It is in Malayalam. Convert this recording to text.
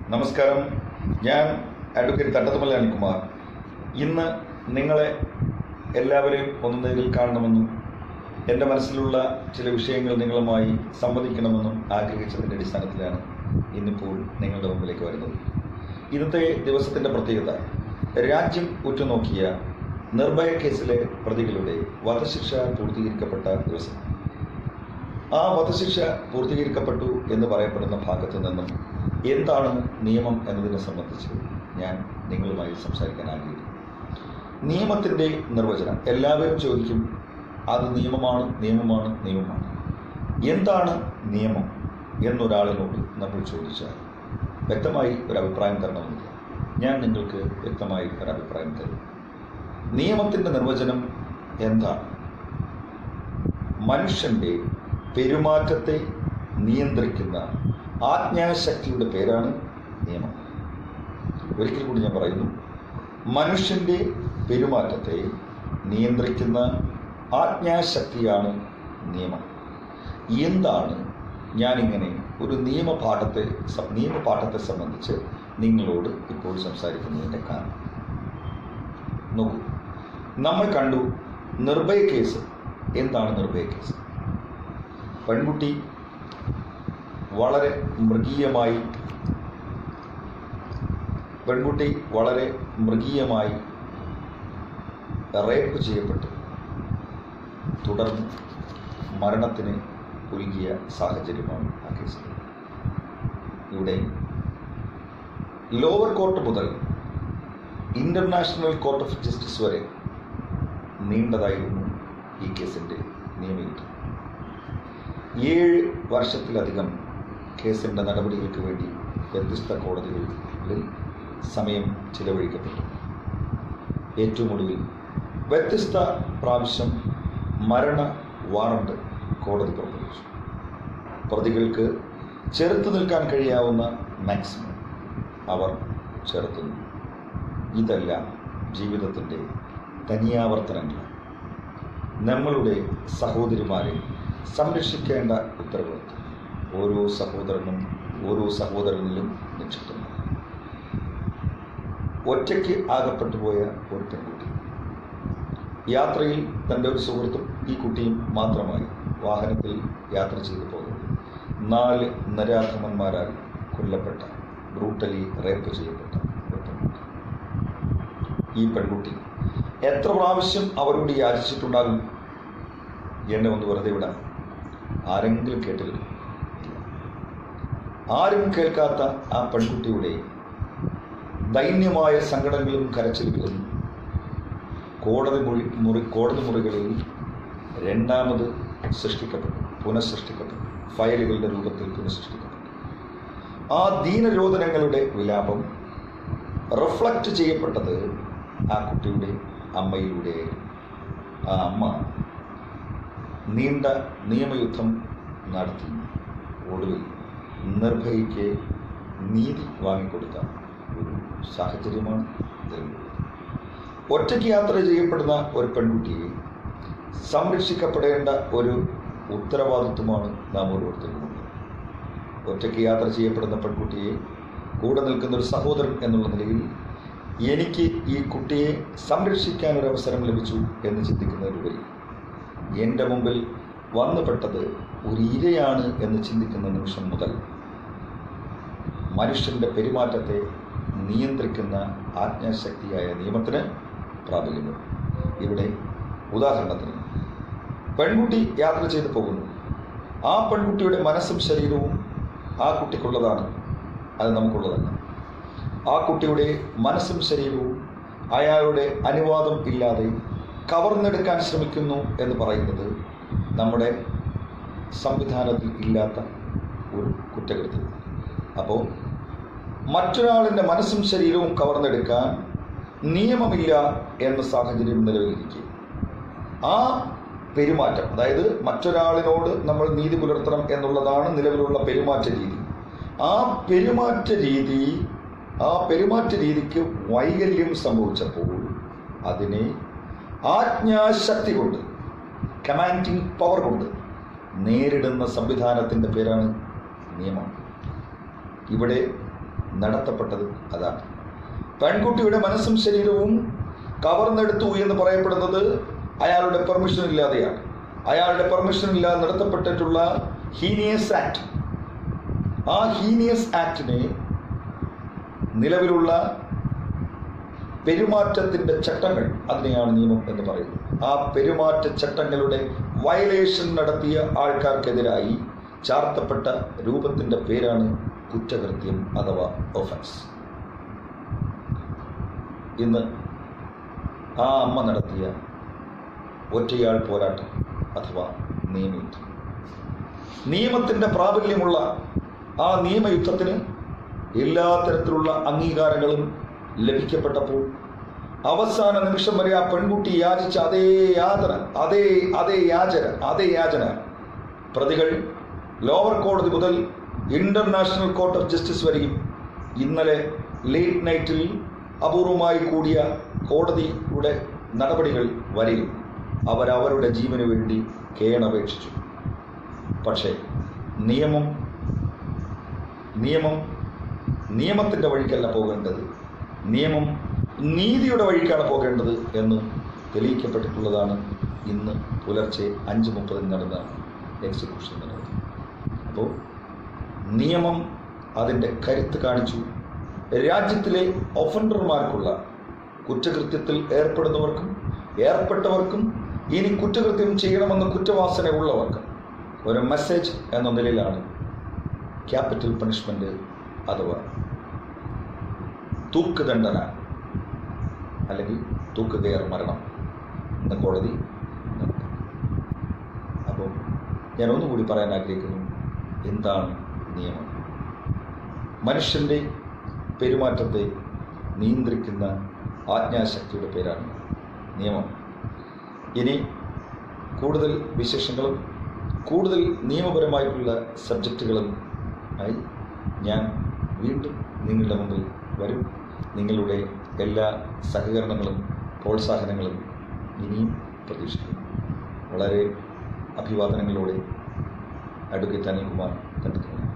നമസ്കാരം ഞാൻ അഡ്വക്കേറ്റ് തട്ടത്തുമല്ല അനിൽകുമാർ ഇന്ന് നിങ്ങളെ എല്ലാവരെയും ഒന്ന് നേരിൽ കാണണമെന്നും എൻ്റെ മനസ്സിലുള്ള ചില വിഷയങ്ങൾ നിങ്ങളുമായി സംവദിക്കണമെന്നും ആഗ്രഹിച്ചതിൻ്റെ അടിസ്ഥാനത്തിലാണ് ഇന്നിപ്പോൾ നിങ്ങളുടെ മുമ്പിലേക്ക് വരുന്നത് ഇന്നത്തെ ദിവസത്തിൻ്റെ പ്രത്യേകത രാജ്യം ഉറ്റുനോക്കിയ നിർഭയ കേസിലെ പ്രതികളുടെ വധശിക്ഷ പൂർത്തീകരിക്കപ്പെട്ട ദിവസം ആ വധശിക്ഷ പൂർത്തീകരിക്കപ്പെട്ടു എന്ന് പറയപ്പെടുന്ന ഭാഗത്തു നിന്നും എന്താണ് നിയമം എന്നതിനെ സംബന്ധിച്ച് ഞാൻ നിങ്ങളുമായി സംസാരിക്കാൻ ആഗ്രഹിക്കുന്നു നിയമത്തിൻ്റെ നിർവചനം എല്ലാവരും ചോദിക്കും അത് നിയമമാണ് നിയമമാണ് നിയമമാണ് എന്താണ് നിയമം എന്നൊരാളിനോട് നമ്മൾ ചോദിച്ചാൽ വ്യക്തമായി ഒരു അഭിപ്രായം തരണമെന്നില്ല ഞാൻ നിങ്ങൾക്ക് വ്യക്തമായി ഒരു അഭിപ്രായം തരും നിയമത്തിൻ്റെ നിർവചനം എന്താണ് മനുഷ്യൻ്റെ പെരുമാറ്റത്തെ നിയന്ത്രിക്കുന്ന ആജ്ഞാശക്തിയുടെ പേരാണ് നിയമം ഒരിക്കൽ കൂടി ഞാൻ പറയുന്നു മനുഷ്യൻ്റെ പെരുമാറ്റത്തെ നിയന്ത്രിക്കുന്ന ആജ്ഞാശക്തിയാണ് നിയമം എന്താണ് ഞാനിങ്ങനെ ഒരു നിയമപാഠത്തെ സ- നിയമപാഠത്തെ സംബന്ധിച്ച് നിങ്ങളോട് ഇപ്പോൾ സംസാരിക്കുന്നതിൻ്റെ കാരണം നോക്കൂ നമ്മൾ കണ്ടു നിർഭയ കേസ് എന്താണ് നിർഭയ കേസ് പെൺകുട്ടി വളരെ മൃഗീയമായി പെൺകുട്ടി വളരെ മൃഗീയമായി റേപ്പ് ചെയ്യപ്പെട്ടു തുടർന്ന് മരണത്തിന് ഒരുങ്ങിയ സാഹചര്യമാണ് ആ കേസ് ഇവിടെ ലോവർ കോർട്ട് മുതൽ ഇന്റർനാഷണൽ കോർട്ട് ഓഫ് ജസ്റ്റിസ് വരെ നീണ്ടതായിരുന്നു ഈ കേസിൻ്റെ നിയമയുദ്ധം ഏഴ് വർഷത്തിലധികം കേസിൻ്റെ നടപടികൾക്ക് വേണ്ടി വ്യത്യസ്ത കോടതികളിൽ സമയം ചിലവഴിക്കപ്പെട്ടു ഏറ്റവും ഒടുവിൽ വ്യത്യസ്ത പ്രാവശ്യം മരണ വാറണ്ട് കോടതി പുറപ്പെടുവിച്ചു പ്രതികൾക്ക് ചെറുത്തു നിൽക്കാൻ കഴിയാവുന്ന മാക്സിമം അവർ ചെറുത്തുന്നു ഇതെല്ലാം ജീവിതത്തിൻ്റെ തനിയാവർത്തനങ്ങളാണ് നമ്മളുടെ സഹോദരിമാരെ സംരക്ഷിക്കേണ്ട ഉത്തരവാദിത്വം ഓരോ സഹോദരനും ഓരോ സഹോദരനിലും നിക്ഷിപ്തമാണ് ഒറ്റയ്ക്ക് ആകപ്പെട്ടു പോയ ഒരു പെൺകുട്ടി യാത്രയിൽ തൻ്റെ ഒരു സുഹൃത്തും ഈ കുട്ടിയും മാത്രമായി വാഹനത്തിൽ യാത്ര ചെയ്തു പോകുന്നു നാല് നരാധമന്മാരാൽ കൊല്ലപ്പെട്ട ബ്രൂട്ടലി റേപ്പ് ചെയ്യപ്പെട്ട ഒരു പെൺകുട്ടി ഈ പെൺകുട്ടി എത്ര പ്രാവശ്യം അവരോട് യാചിച്ചിട്ടുണ്ടാകും എന്നെ ഒന്ന് വെറുതെ വിടാം ആരെങ്കിലും കേട്ടില്ല ഇല്ല. ആരും കേൾക്കാത്ത ആ പെൺകുട്ടിയുടെ ദൈന്യമായ സങ്കടങ്ങളും കരച്ചിലുകളും കോടതി മുറി മുറി കോടതി മുറികളിൽ രണ്ടാമത് സൃഷ്ടിക്കപ്പെട്ടു പുനഃസൃഷ്ടിക്കപ്പെട്ടു ഫയലുകളുടെ രൂപത്തിൽ പുനഃസൃഷ്ടിക്കപ്പെട്ടു ആ ദീനരോധനങ്ങളുടെ വിലാപം റിഫ്ലക്റ്റ് ചെയ്യപ്പെട്ടത് ആ കുട്ടിയുടെ അമ്മയിലൂടെയായിരുന്നു ആ അമ്മ നീണ്ട നിയമയുദ്ധം നടത്തി ഒടുവിൽ നിർഭയയ്ക്ക് നീതി വാങ്ങിക്കൊടുത്ത ഒരു സാഹചര്യമാണ് ഇതിലുള്ളത് ഒറ്റയ്ക്ക് യാത്ര ചെയ്യപ്പെടുന്ന ഒരു പെൺകുട്ടിയെ സംരക്ഷിക്കപ്പെടേണ്ട ഒരു ഉത്തരവാദിത്വമാണ് നാം ഓരോരുത്തർക്കും ഉള്ളത് ഒറ്റയ്ക്ക് യാത്ര ചെയ്യപ്പെടുന്ന പെൺകുട്ടിയെ കൂടെ നിൽക്കുന്ന ഒരു സഹോദരൻ എന്നുള്ള നിലയിൽ എനിക്ക് ഈ കുട്ടിയെ സംരക്ഷിക്കാൻ ഒരു അവസരം ലഭിച്ചു എന്ന് ചിന്തിക്കുന്നതിലുപരി എൻ്റെ മുമ്പിൽ വന്നുപെട്ടത് ഒരു ഇരയാണ് എന്ന് ചിന്തിക്കുന്ന നിമിഷം മുതൽ മനുഷ്യൻ്റെ പെരുമാറ്റത്തെ നിയന്ത്രിക്കുന്ന ആജ്ഞാശക്തിയായ നിയമത്തിന് പ്രാബല്യമുണ്ട് ഇവിടെ ഉദാഹരണത്തിന് പെൺകുട്ടി യാത്ര ചെയ്തു പോകുന്നു ആ പെൺകുട്ടിയുടെ മനസ്സും ശരീരവും ആ കുട്ടിക്കുള്ളതാണ് അത് നമുക്കുള്ളതല്ല ആ കുട്ടിയുടെ മനസ്സും ശരീരവും അയാളുടെ അനുവാദം ഇല്ലാതെ കവർന്നെടുക്കാൻ ശ്രമിക്കുന്നു എന്ന് പറയുന്നത് നമ്മുടെ സംവിധാനത്തിൽ ഇല്ലാത്ത ഒരു കുറ്റകൃത്യം അപ്പോൾ മറ്റൊരാളിൻ്റെ മനസ്സും ശരീരവും കവർന്നെടുക്കാൻ നിയമമില്ല എന്ന സാഹചര്യം നിലവിലിരിക്കെ ആ പെരുമാറ്റം അതായത് മറ്റൊരാളിനോട് നമ്മൾ നീതി പുലർത്തണം എന്നുള്ളതാണ് നിലവിലുള്ള പെരുമാറ്റ രീതി ആ പെരുമാറ്റ രീതി ആ പെരുമാറ്റ രീതിക്ക് വൈകല്യം സംഭവിച്ചപ്പോൾ അതിനെ ആജ്ഞാശക്തി കൊണ്ട് കമാൻഡിങ് പവർ കൊണ്ട് നേരിടുന്ന സംവിധാനത്തിൻ്റെ പേരാണ് നിയമം ഇവിടെ നടത്തപ്പെട്ടത് അതാണ് പെൺകുട്ടിയുടെ മനസ്സും ശരീരവും കവർന്നെടുത്തു എന്ന് പറയപ്പെടുന്നത് അയാളുടെ പെർമിഷൻ ഇല്ലാതെയാണ് അയാളുടെ പെർമിഷൻ ഇല്ലാതെ നടത്തപ്പെട്ടിട്ടുള്ള ഹീനിയസ് ആക്ട് ആ ഹീനിയസ് ആക്ടിനെ നിലവിലുള്ള പെരുമാറ്റത്തിന്റെ ചട്ടങ്ങൾ അതിനെയാണ് നിയമം എന്ന് പറയുന്നത് ആ പെരുമാറ്റ ചട്ടങ്ങളുടെ വയലേഷൻ നടത്തിയ ആൾക്കാർക്കെതിരായി ചാർത്തപ്പെട്ട രൂപത്തിന്റെ പേരാണ് കുറ്റകൃത്യം അഥവാ ഒഫൻസ് ഇന്ന് ആ അമ്മ നടത്തിയ ഒറ്റയാൾ പോരാട്ടം അഥവാ നിയമയുദ്ധം നിയമത്തിന്റെ പ്രാബല്യമുള്ള ആ നിയമയുദ്ധത്തിന് എല്ലാ തരത്തിലുള്ള അംഗീകാരങ്ങളും ലഭിക്കപ്പെട്ടപ്പോൾ അവസാന നിമിഷം വരെ ആ പെൺകുട്ടി യാചിച്ച അതേ യാതന അതേ അതേ യാചന അതേ യാചന പ്രതികൾ ലോവർ കോടതി മുതൽ ഇന്റർനാഷണൽ കോർട്ട് ഓഫ് ജസ്റ്റിസ് വരെയും ഇന്നലെ ലേറ്റ് നൈറ്റിൽ അപൂർവമായി കൂടിയ കോടതിയുടെ നടപടികൾ വരെയും അവരവരുടെ ജീവന് വേണ്ടി കേണപേക്ഷിച്ചു പക്ഷേ നിയമം നിയമം നിയമത്തിൻ്റെ വഴിക്കല്ല പോകേണ്ടത് നിയമം നീതിയുടെ വഴിക്കാണ് പോകേണ്ടത് എന്ന് തെളിയിക്കപ്പെട്ടിട്ടുള്ളതാണ് ഇന്ന് പുലർച്ചെ അഞ്ച് മുപ്പതിന് നടന്ന എക്സിക്യൂഷൻ നടന്നത് അപ്പോൾ നിയമം അതിൻ്റെ കരുത്ത് കാണിച്ചു രാജ്യത്തിലെ ഒഫൻഡർമാർക്കുള്ള കുറ്റകൃത്യത്തിൽ ഏർപ്പെടുന്നവർക്കും ഏർപ്പെട്ടവർക്കും ഇനി കുറ്റകൃത്യം ചെയ്യണമെന്ന് കുറ്റവാസന ഉള്ളവർക്കും ഒരു മെസ്സേജ് എന്ന നിലയിലാണ് ക്യാപിറ്റൽ പണിഷ്മെന്റ് അഥവാ തൂക്കുദണ്ഡന അല്ലെങ്കിൽ തൂക്കുകയർ മരണം എന്ന കോടതി നടത്തി അപ്പോൾ ഞാൻ ഒന്നുകൂടി പറയാൻ ആഗ്രഹിക്കുന്നു എന്താണ് നിയമം മനുഷ്യൻ്റെ പെരുമാറ്റത്തെ നിയന്ത്രിക്കുന്ന ആജ്ഞാശക്തിയുടെ പേരാണ് നിയമം ഇനി കൂടുതൽ വിശേഷങ്ങളും കൂടുതൽ നിയമപരമായിട്ടുള്ള സബ്ജക്റ്റുകളും ആയി ഞാൻ വീണ്ടും നിങ്ങളുടെ മുമ്പിൽ വരും നിങ്ങളുടെ എല്ലാ സഹകരണങ്ങളും പ്രോത്സാഹനങ്ങളും ഇനിയും പ്രതീക്ഷിക്കുന്നു വളരെ അഭിവാദനങ്ങളോടെ അഡ്വക്കേറ്റ് അനിൽകുമാർ കണ്ടെത്തുന്നു